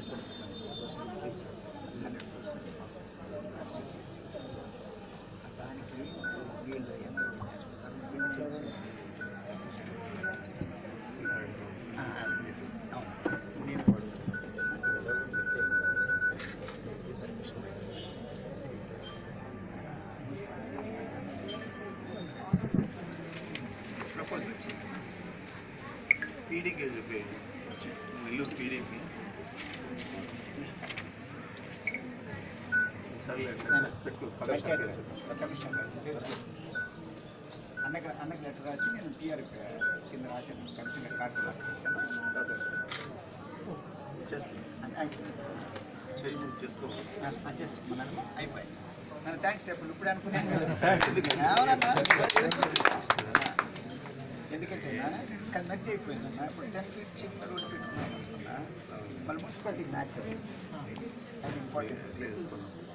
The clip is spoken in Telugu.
పర్సెంట్ హండ్రెడ్ పర్సెంట్ దానికి వీళ్ళు ఎంత వీళ్ళు చేసి ఆ, అవును. నేను కూడా ప్రపోజల్ వచ్చింది పీడీకి చెప్పేది ఇల్లు పీడీకి సర్లే పెట్టుకో కమిషనర్ కమిషనర్ అన్నకి అన్నకి లెటర్ రాసి నేను టీఆర్ కింద రాశాను కమిషనర్ కార్డు రాసి చేయి చేసుకో చేసుకున్నాను అయిపోయి నన్ను థ్యాంక్స్ చెప్పండి ఇప్పుడు అనుకున్నాను కదా అవునన్నా? ఎందుకంటే కానీ మెర్జ్ అయిపోయిందన్న ఇప్పుడు టెన్ ఫీట్ చిన్న రోడ్ పెట్టుకున్నాను అనుకున్నా మళ్ళీ మున్సిపాలిటీ మ్యాచ్ అది ఇంపార్టెంట్ చేసుకున్నాం